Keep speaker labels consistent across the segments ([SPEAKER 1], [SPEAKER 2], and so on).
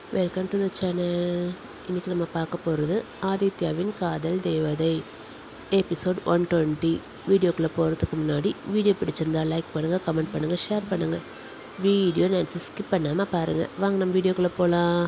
[SPEAKER 1] Welcome to the channel இன்றைக்கி நம்ம பார்க்க போகிறது ஆதித்யாவின் காதல் தேவதை எபிசோட் ஒன் டுவெண்ட்டி வீடியோக்குள்ளே போகிறதுக்கு முன்னாடி வீடியோ பிடிச்சிருந்தா லைக் பண்ணுங்கள் கமெண்ட் பண்ணுங்கள் ஷேர் பண்ணுங்கள் வீடியோ நினச்சி ஸ்கிப் பண்ணாமல் பாருங்கள் வாங்க நம்ம வீடியோக்குள்ளே போகலாம்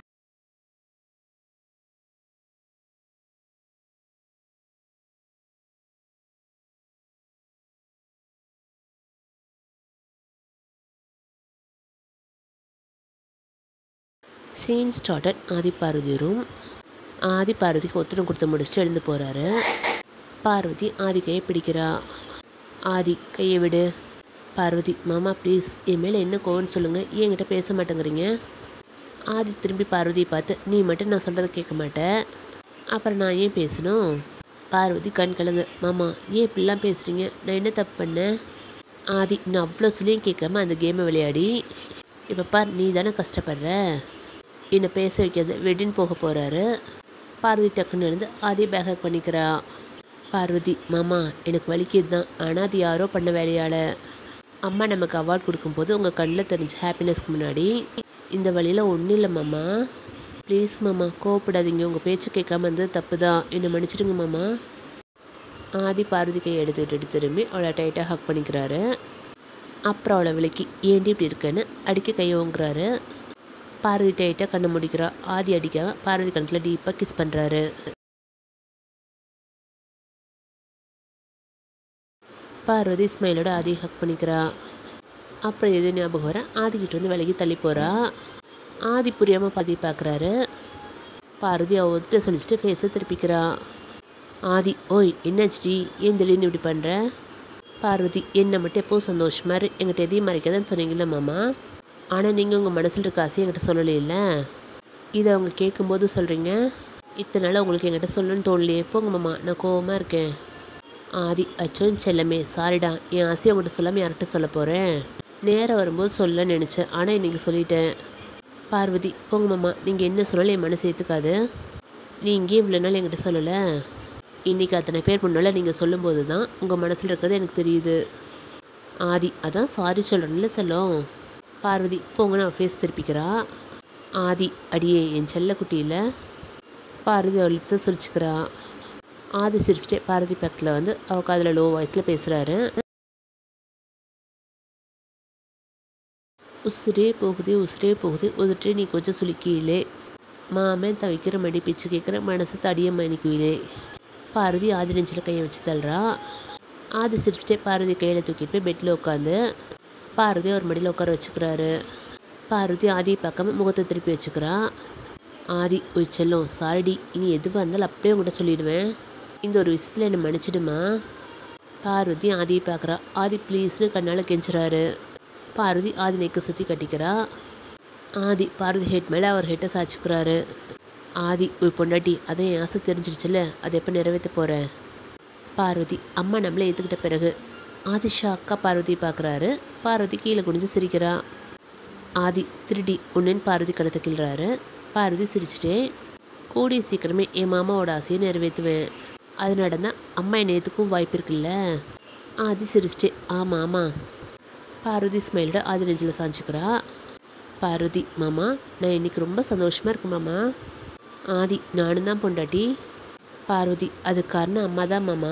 [SPEAKER 1] scene started Aadhi Parvathi room Aadhi பார்வதிக்கு ஒத்தனம் கொடுத்து முடிச்சுட்டு எழுந்து போகிறாரு பார்வதி ஆதி கையை பிடிக்கிறா ஆதி கையை விடு பார்வதி மாமா ப்ளீஸ் என் மேலே என்ன கோவம்னு சொல்லுங்கள் ஏன் என்கிட்ட பேச மாட்டேங்கிறீங்க ஆதி திரும்பி பார்வதியை பார்த்து நீ மட்டும் நான் சொல்கிறத கேட்க மாட்டேன் அப்புறம் நான் ஏன் பேசணும் பார்வதி கண் கலங்க மாமா ஏன் இப்படிலாம் பேசுகிறீங்க நான் என்ன தப்பு பண்ணேன் ஆதி நான் அவ்வளோ சொல்லியும் கேட்காம அந்த கேமை விளையாடி இப்போ பார் நீ தானே கஷ்டப்படுற என்னை பேச வைக்காத வெடின்னு போக போகிறாரு பார்வதி டக்குன்னு இருந்து ஆதி பேக் ஹக் பண்ணிக்கிறா பார்வதி மாமா எனக்கு வலிக்குது தான் ஆனால் அது யாரோ பண்ண வேலையால் அம்மா நமக்கு அவார்ட் கொடுக்கும்போது உங்கள் கண்ணில் தெரிஞ்ச ஹாப்பினஸ்க்கு முன்னாடி இந்த வழியில் ஒன்றும் இல்லை மாமா ப்ளீஸ் மாமா கோவப்படாதீங்க உங்கள் பேச்சு கேட்காம இருந்தது தப்பு தான் என்னை மன்னிச்சிடுங்க மாமா ஆதி பார்வதி கையை எடுத்து விட்டுட்டு திரும்பி அவளை டைட்டாக ஹக் பண்ணிக்கிறாரு அப்புறம் அவளை விலக்கி ஏண்டி இப்படி இருக்கேன்னு அடிக்க கையை ஓங்குறாரு பார்வதி டைட்டாக கண்ணை முடிக்கிறா ஆதி அடிக்காம பார்வதி கணத்தில் டீப்பாக கிஸ் பண்ணுறாரு பார்வதி ஸ்மைலோட ஆதி ஹக் பண்ணிக்கிறா அப்புறம் எது ஞாபகம் வர ஆதிக்கிட்ட வந்து விலகி தள்ளி போகிறா ஆதி புரியாமல் பாதி பார்க்குறாரு பார்வதி அவர்கிட்ட சொல்லிச்சுட்டு ஃபேஸை திருப்பிக்கிறா ஆதி ஓய் என்னாச்சுடி ஏன் திடீர்னு இப்படி பண்ணுற பார்வதி என்னை மட்டும் எப்போவும் சந்தோஷமா இரு என்கிட்ட எதையும் மறைக்காதன்னு சொன்னீங்களே மாமா ஆனால் நீங்கள் உங்கள் மனசில் இருக்க ஆசையை என்கிட்ட சொல்லலையில்ல இதை அவங்க கேட்கும்போது சொல்கிறீங்க இத்தனை நாள் உங்களுக்கு என்கிட்ட சொல்லணும்னு தோணலையே போங்க மாமா நான் கோவமாக இருக்கேன் ஆதி அச்சோன் செல்லமே சாரிடா என் ஆசையை உங்கள்கிட்ட சொல்லாமல் யார்கிட்ட சொல்ல போகிறேன் நேரம் வரும்போது சொல்ல நினச்சேன் ஆனால் இன்றைக்கி சொல்லிட்டேன் பார்வதி போங்க மாமா நீங்கள் என்ன சொன்னாலும் என் மனசு ஏற்றுக்காது நீ இங்கேயும் இவ்வளோ நாள் என்கிட்ட சொல்லலை இன்றைக்கி அத்தனை பேர் முன்னால் நீங்கள் சொல்லும்போது தான் உங்கள் மனசில் இருக்கிறது எனக்கு தெரியுது ஆதி அதான் சாரி சொல்கிறேன்ல செல்லம் பார்வதி போங்கன்னு அவள் ஃபேஸ் திருப்பிக்கிறா ஆதி அடியே என் செல்ல குட்டியில் பார்வதி அவள் லிப்ஸை சொல்லிச்சுக்கிறா ஆதி சிரிச்சிட்டே பார்வதி பக்கத்தில் வந்து அவள் காதில் லோ வாய்ஸில் பேசுகிறாரு உசுரே போகுதே உசுரே போகுது உதட்டே நீ கொஞ்சம் சுலுக்கியிலே மாமன் தவிக்கிற மடி பிச்சு கேட்குற மனசு தடிய மணிக்குயிலே பார்வதி ஆதி நெஞ்சில் கையை வச்சு தள்ளுறா ஆதி சிரிச்சிட்டே பார்வதி கையில் தூக்கிட்டு போய் பெட்டில் உட்காந்து பார்வதி ஒரு மடியில் உட்கார வச்சுக்கிறாரு பார்வதி ஆதியை பார்க்காம முகத்தை திருப்பி வச்சுக்கிறா ஆதி ஒரு செல்லம் சாரிடி இனி எதுவாக இருந்தாலும் அப்படியே உங்கள்கிட்ட சொல்லிடுவேன் இந்த ஒரு விஷயத்தில் என்னை மன்னிச்சிடுமா பார்வதி ஆதியை பார்க்குறா ஆதி ப்ளீஸ்னு கண்ணால் கெஞ்சுறாரு பார்வதி ஆதி நெக்கை சுற்றி கட்டிக்கிறா ஆதி பார்வதி ஹெட் மேலே அவர் ஹெட்டை சாய்ச்சிக்கிறாரு ஆதி ஒரு பொண்டாட்டி அதை என் ஆசை தெரிஞ்சிருச்சுல அதை எப்போ நிறைவேற்ற போகிறேன் பார்வதி அம்மா நம்மளை ஏற்றுக்கிட்ட பிறகு ஆதிஷா அக்கா பார்வதி பார்க்குறாரு பார்வதி கீழே குனிஞ்சு சிரிக்கிறா ஆதி திருடி உன்னேன்னு பார்வதி கணத்தை கிள்றாரு பார்வதி சிரிச்சிட்டே கூடிய சீக்கிரமே என் மாமாவோட ஆசையை நிறைவேற்றுவேன் அது நடந்தால் அம்மா என்னை ஏற்றுக்கும் வாய்ப்பு இருக்குல்ல ஆதி சிரிச்சிட்டே ஆமாம் ஆமாம் பார்வதி ஸ்மைலோட ஆதி நெஞ்சில் சாஞ்சிக்கிறா பார்வதி மாமா நான் இன்னைக்கு ரொம்ப சந்தோஷமாக இருக்கேன் மாமா ஆதி நானும் தான் பொண்டாட்டி பார்வதி அது காரணம் அம்மா தான் மாமா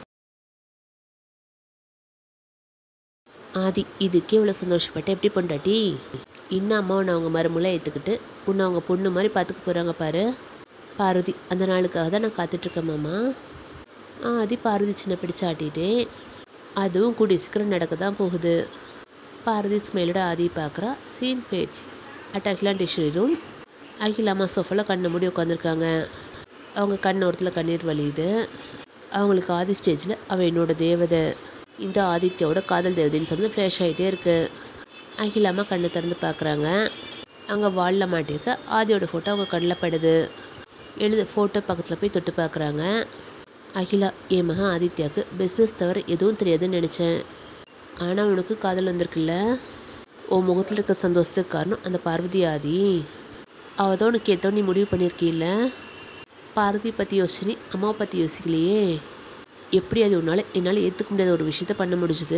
[SPEAKER 1] ஆதி இதுக்கே இவ்வளோ சந்தோஷப்பட்ட எப்படி பொண்டாட்டி இன்னும் அம்மாவை நான் அவங்க மருமூலை ஏற்றுக்கிட்டு உன்னை அவங்க பொண்ணு மாதிரி பார்த்துக்க போகிறாங்க பாரு பார்வதி அந்த நாளுக்காக தான் நான் காத்துட்ருக்கேன் மாமா ஆதி பார்வதி சின்ன பிடிச்சு ஆட்டிட்டே அதுவும் கூடிய சீக்கிரம் நடக்க தான் போகுது பார்வதி ஸ்மெயிலோட ஆதி பார்க்குறா scene fades at Akilandeswari room Akilamma சோஃபாவில் கண்ணை மூடி உட்காந்துருக்காங்க அவங்க கண் ஓரத்தில் கண்ணீர் வலியுது அவங்களுக்கு ஆதி ஸ்டேஜில் அவள் என்னோட தேவதை இந்த ஆதித்யாவோட காதல் தேவதைன்னு சொல்லி ஃப்ளாஷ் ஆகிட்டே இருக்குது அகிலாமா கண்ணை திறந்து பார்க்குறாங்க அங்கே வாலில் மாட்டிருக்க ஆதியோட ஃபோட்டோ அவங்க கண்ணில் படுது எழுத ஃபோட்டோ பக்கத்தில் போய் தொட்டு பார்க்குறாங்க அகிலா என் மகன் ஆதித்யாவுக்கு பிஸ்னஸ் தவிர எதுவும் தெரியாதுன்னு நினச்சேன் ஆனால் உனக்கு காதல் வந்திருக்குல்ல உன் முகத்தில் இருக்க சந்தோஷத்துக்கு காரணம் அந்த பார்வதி ஆதி அவள் தான் உனக்கு ஏதோ நீ முடிவு பண்ணியிருக்கீல்ல பார்வதி பற்றி யோசிச்சு அம்மாவை பற்றி யோசிக்கலையே எப்படி அது உன்னால் என்னால் ஏற்றுக்க முடியாத ஒரு விஷயத்த பண்ண முடிஞ்சுது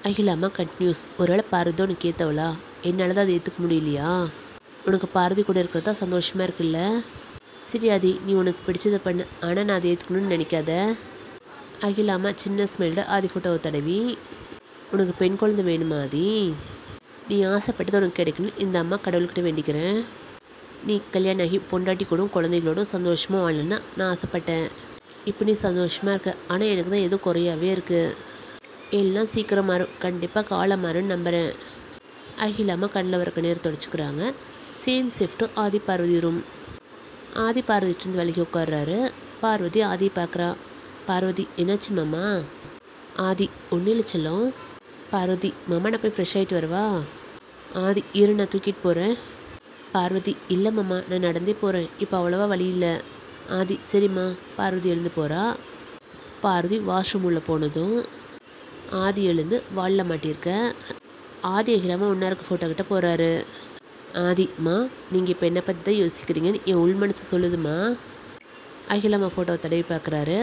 [SPEAKER 1] அகிலாமா கண்டினியூஸ் ஒருவேளை பாரதி உனக்கு ஏற்றவளா என்னால் தான் அதை ஏற்றுக்க முடியலையா உனக்கு பாரதி கூட இருக்கிறது தான் சந்தோஷமாக இருக்குல்ல சரி ஆதி நீ உனக்கு பிடிச்சதை பண்ணு ஆனால் நான் அதை ஏற்றுக்கணும்னு நினைக்காத அகிலாமா சின்ன ஸ்மெல்ல ஆதி ஃபோட்டோவை தடவி உனக்கு பெண் குழந்தை வேணுமா ஆதி நீ ஆசைப்பட்டது உனக்கு கிடைக்கணும் இந்த அம்மா கடவுள்கிட்ட வேண்டிக்கிறேன் நீ கல்யாணம் ஆகி பொண்டாட்டி கூடவும் குழந்தைகளோடும் சந்தோஷமாக வாழணும்னு தான் நான் ஆசைப்பட்டேன் இப்போ நீ சந்தோஷமாக இருக்க ஆனால் எனக்கு தான் ஏதோ குறையாவே இருக்குது எல்லாம் சீக்கிரம் மாறும் கண்டிப்பாக காலம் மாறும்னு நம்புகிறேன் அகிலாமா கண்ணில் வர கண்ணீர் தொடச்சிக்கிறாங்க same shift Aadhi Parvathi room Aadhi பார்வதிட்டு விலகி உட்கார்றாரு பார்வதி ஆதி பார்க்குறா பார்வதி என்னாச்சு மாமா ஆதி ஒன்றும் இல்லை செல்லம் பார்வதி மாமா நான் போய் ஃப்ரெஷ் ஆகிட்டு வரவா ஆதி இரு நான் தூக்கிட்டு போகிறேன் பார்வதி இல்லை மாமா நான் நடந்தே போகிறேன் இப்போ அவ்வளோவா வழி இல்லை ஆதி சரிம்மா பார்வதி எழுந்து போகிறா பார்வதி வாஷ்ரூம் உள்ள போனதும் ஆதி எழுந்து வாலில் மாட்டியிருக்க ஆதி அகிலாமல் ஒன்றா இருக்க ஃபோட்டோ கிட்ட போகிறாரு ஆதிம்மா நீங்கள் இப்போ என்ன பற்றி தான் யோசிக்கிறீங்கன்னு என் உள் மனசு சொல்லுதுமா அகிலாமா ஃபோட்டோவை தடவி பார்க்குறாரு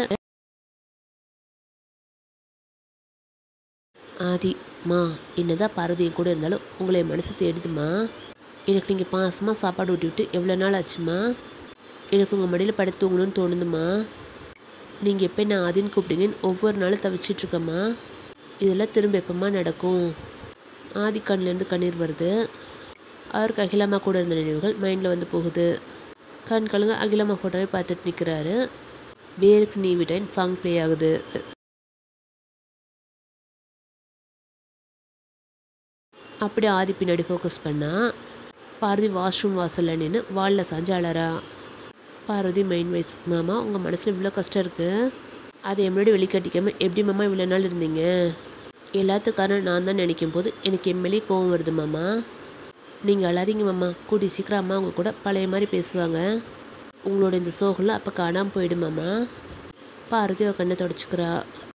[SPEAKER 1] ஆதி மா என்னதான் பார்வதி என் கூட இருந்தாலும் உங்களை என் மனசு தேடுதுமா எனக்கு நீங்கள் பாசமாக சாப்பாடு ஊட்டி விட்டு எவ்வளோ நாள் ஆச்சுமா எனக்கு உங்கள் மடியில் படுத்து தூங்கணும்னு தோணுதுமா நீங்கள் எப்போ என்ன ஆதின்னு கூப்பிட்டீங்கன்னு ஒவ்வொரு நாளும் தவிச்சிட்ருக்கம்மா இதெல்லாம் திரும்ப எப்பமா நடக்கும் ஆதி கண்ணிலேருந்து கண்ணீர் வருது அவருக்கு அகிலாமா கூட இருந்த நினைவுகள் மைண்டில் வந்து போகுது கண் கழுங்க அகிலாமா ஃபோட்டோவை பார்த்துட்டு நிற்கிறாரு வேருக்கு நீ விட்டேன் சாங் ப்ளே ஆகுது அப்படி ஆதி பின்னாடி ஃபோக்கஸ் பண்ணா பார்வதி வாஷ்ரூம் வாசலில் நின்று வாலில் சாஞ்சு அழறா பார்வதி மைண்ட் வைஸ் மாமா உங்கள் மனசில் இவ்வளோ கஷ்டம் இருக்குது அதை எம்மளோட வெளிக்காட்டிக்காமல் எப்படி மாமா இவ்வளோ நாள் இருந்தீங்க எல்லாத்துக்காரன் நான் தான் நினைக்கும் போது எனக்கு எம்எல்ஏ கோவம் வருது மாமா நீங்கள் அழாதீங்க மாமா கூடி சீக்கிரம் அம்மா அவங்க கூட பழைய மாதிரி பேசுவாங்க உங்களோட இந்த சோகம்லாம் அப்போ காணாமல் போயிடுமாம்மா பார்வதி அவ கண்ணை தொடச்சிக்கிறா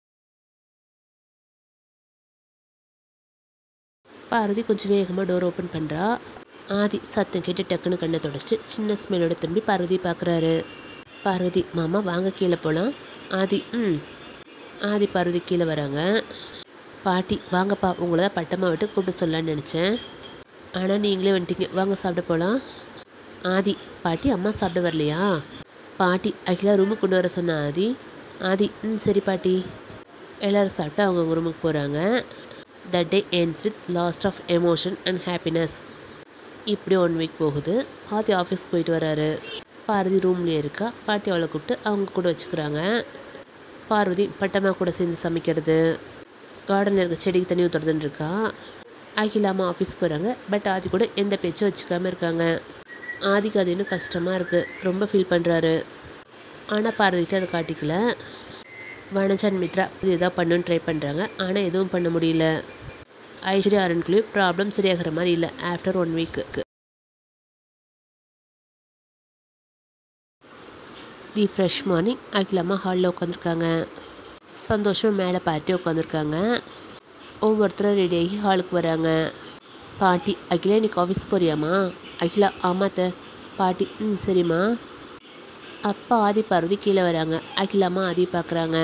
[SPEAKER 1] பார்வதி கொஞ்சம் வேகமாக டோர் ஓப்பன் பண்ணுறா ஆதி சத்தம் கேட்டு டக்குன்னு கண்ணை தொடச்சிட்டு சின்ன ஸ்மெல்லோட திரும்பி பார்வதி பார்க்குறாரு பார்வதி மாமா வாங்க கீழே போகலாம் ஆதி ம் ஆதி பார்வதி கீழே வராங்க பாட்டி வாங்கப்பா உங்களை தான் பட்டமாக விட்டு கூப்பிட்டு சொல்லலான்னு நினச்சேன் ஆனால் நீங்களே வந்துட்டீங்க வாங்க சாப்பிட போகலாம் ஆதி பாட்டி அம்மா சாப்பிட வரலையா பாட்டி அகிலா ரூமுக்கு கொண்டு வர சொன்ன ஆதி ஆதி ம் சரி பாட்டி எல்லோரும் சாப்பிட்டு அவங்க ரூமுக்கு போகிறாங்க the day ends with last of emotion and happiness இப்படி ஒன் வீக் போகுது ஆதி ஆஃபீஸ் போயிட்டு வராரு பார்வதி ரூம்லேயே இருக்கா பாட்டி அவளை கூப்பிட்டு அவங்க கூட வச்சுக்கிறாங்க பார்வதி பட்டம்மா கூட சேர்ந்து சமைக்கிறது கார்டனில் இருக்க செடிக்கு தண்ணி ஊற்றுறதுன்னு இருக்கா அகிலாமா ஆஃபீஸ் போகிறாங்க பட் ஆதி கூட எந்த பேச்சும் வச்சுக்காம இருக்காங்க ஆதிக்கு அது இன்னும் கஷ்டமாக இருக்குது ரொம்ப ஃபீல் பண்ணுறாரு ஆனால் பார்வதிக்கிட்ட அதை காட்டிக்கல வனஜான் மித்ரா இது எதாவது பண்ணுன்னு ட்ரை பண்ணுறாங்க ஆனால் எதுவும் பண்ண முடியல ஐஸ்வர்யா அருண்குள்ளேயும் ப்ராப்ளம் சரியாகிற மாதிரி இல்லை after one week the fresh morning Akilamma ஹாலில் உட்காந்துருக்காங்க சந்தோஷமாக மேலே பாட்டி உட்காந்துருக்காங்க ஒவ்வொருத்தரும் ரெடி ஆகி ஹாலுக்கு வராங்க பாட்டி அகிலா இன்னைக்கு ஆஃபீஸ் போறியாம்மா அகிலா ஆமாத்த பாட்டி ம் சரிம்மா அப்பா ஆதி பார்வதி கீழே வராங்க அகிலாமா ஆதி பார்க்குறாங்க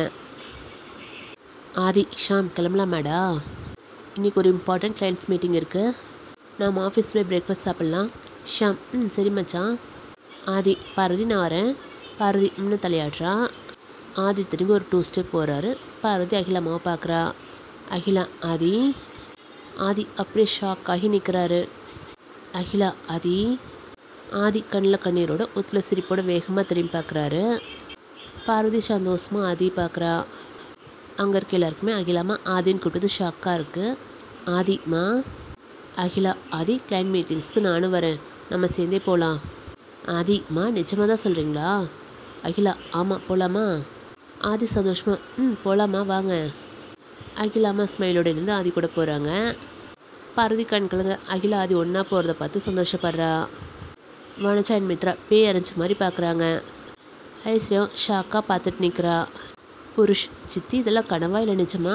[SPEAKER 1] ஆதி ஷாம் கிளம்பலாமாடா இன்றைக்கி ஒரு இம்பார்ட்டண்ட் கிளைண்ட்ஸ் மீட்டிங் இருக்குது நாம் ஆஃபீஸ் போய் பிரேக்ஃபாஸ்ட் சாப்பிட்லாம் ஷாம் ம் சரி மச்சான் ஆதி பார்வதி நான் வரேன் பார்வதி இன்னும் தலையாடுறா ஆதி திரும்பி ஒரு டூ ஸ்டெப் போகிறாரு பார்வதி அகிலாமாவை பார்க்குறா அகிலா ஆதி ஆதி அப்படியே ஷாக் ஆகி நிற்கிறாரு அகிலா ஆதி ஆதி கண்ணில் கண்ணீரோட ஒத்துல சிரிப்போட வேகமாக திரும்பி பார்க்குறாரு பார்வதி சந்தோஷமாக ஆதி பார்க்குறா அங்கே இருக்க எல்லாருக்குமே அகிலாமா ஆதின்னு கூப்பிட்டது ஷாக்காக இருக்குது ஆதிமா அகிலா ஆதி கிளைண்ட் மீட்டிங்ஸ்க்கு நானும் வரேன் நம்ம சேர்ந்தே போகலாம் ஆதிமா நிஜமாக தான் சொல்கிறீங்களா அகிலா ஆமாம் போகலாமா ஆதி சந்தோஷமா ம் போகலாமா வாங்க அகிலாமா ஸ்மைலோட இருந்து ஆதி கூட போகிறாங்க பார்வதி கண்கலங்க அகிலா ஆதி ஒன்றா போகிறத பார்த்து சந்தோஷப்படுறா வனஜா அண்ட் மித்ரா பேய் அரைஞ்ச மாதிரி பார்க்குறாங்க ஐஸ்வர்யம் ஷாக்காக பார்த்துட்டு நிற்கிறா புருஷ் சித்தி இதெல்லாம் கனவா இல்லை நிஜமா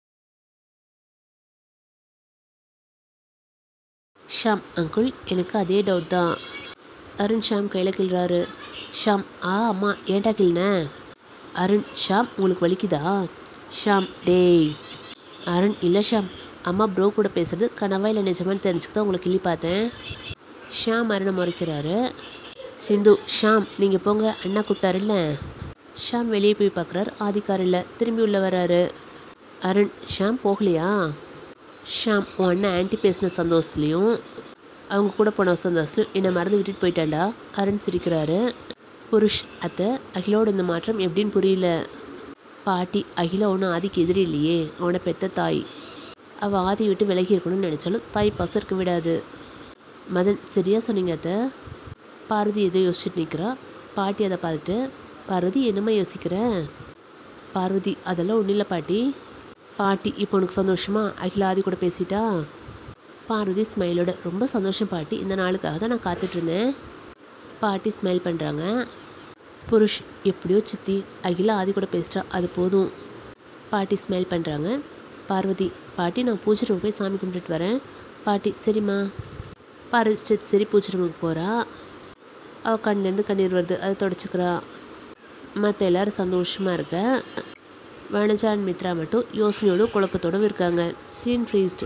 [SPEAKER 1] ஷாம் அங்குள் எனக்கு அதே டவுட் தான் அருண் ஷாம் கையில் கிள்றாரு ஷாம் ஆ அம்மா ஏன்டா கிள்ன அருண் ஷாம் உங்களுக்கு வலிக்குதா ஷாம் டேய் அருண் இல்லை ஷாம் அம்மா ப்ரோ கூட பேசுறது கனவா இல்லை நிஜமான்னு தெரிஞ்சுக்க தான் உங்களை கிள்ளி பார்த்தேன் ஷாம் மரணம் முறைக்கிறாரு சிந்து ஷாம் நீங்கள் போங்க அண்ணா கூப்பிட்டாருல்ல ஷாம் வெளியே போய் பார்க்குறாரு ஆதிக்கார் இல்லை திரும்பி உள்ளே வராரு அருண் ஷாம் போகலையா ஷாம் உன் அண்ணன் ஆன்ட்டி பேசின சந்தோஷத்துலேயும் அவங்க கூட போன சந்தோஷம் என்னை மறந்து விட்டுட்டு போயிட்டாண்டா அருண் சிரிக்கிறாரு புருஷ் அத்தை அகிலோட இந்த மாற்றம் எப்படின்னு புரியல பாட்டி அகிலா ஒன்றும் ஆதிக்கு எதிரி இல்லையே அவனை பெத்த தாய் அவள் ஆதி விட்டு விலகி இருக்கணும்னு நினச்சாலும் தாய் பசருக்கு விடாது மதன் சரியா சொன்னீங்க அத்தை பார்வதி எதோ யோசிச்சுட்டு நிற்கிறா பாட்டி அதை பார்த்துட்டு பார்வதி என்னம்மா யோசிக்கிற பார்வதி அதெல்லாம் ஒன்றும் இல்லை பாட்டி பாட்டி இப்போ உனக்கு சந்தோஷமா அகிலா ஆதி கூட பேசிட்டா பார்வதி ஸ்மைலோட ரொம்ப சந்தோஷம் பாட்டி இந்த நாளுக்காக தான் நான் காத்துட்டு இருந்தேன் பாட்டி ஸ்மைல் பண்ணுறாங்க புருஷ் எப்படியோ சித்தி அகிலா ஆதி கூட பேசிட்டா அது போதும் பாட்டி ஸ்மைல் பண்ணுறாங்க பார்வதி பாட்டி நான் பூஜை ரூம் போய் சாமி கும்பிட்டுட்டு வரேன் பாட்டி சரிம்மா பார்வதி சரி சரி பூஜை ரூமுக்கு போகிறா அவள் கண்ணிலேருந்து கண்ணீர் வருது அதை தொடச்சிக்கிறா மற்ற எல்லாரும் சந்தோஷமாக இருக்க வனஜா அண்ட் மித்ரா மட்டும் யோசனையோடும் குழப்பத்தோடும் இருக்காங்க scene freezed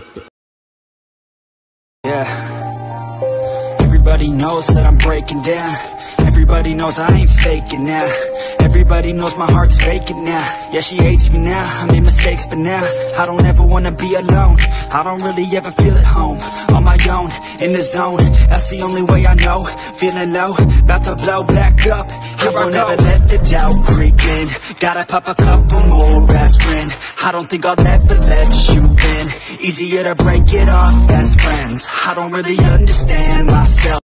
[SPEAKER 2] Yeah. Everybody knows that I'm breaking down. Everybody knows I ain't faking now. Everybody knows my heart's faking now. Yeah, she hates me now. I made mistakes, but now I don't ever wanna be alone. I don't really ever feel at home. On my own, in the zone. That's the only way I know. Feeling low, about to blow back up. I won't ever let the doubt creep in. Gotta pop a couple more aspirin. I don't think I'll ever let you in. Easier to break it off best friends. I don't really understand myself.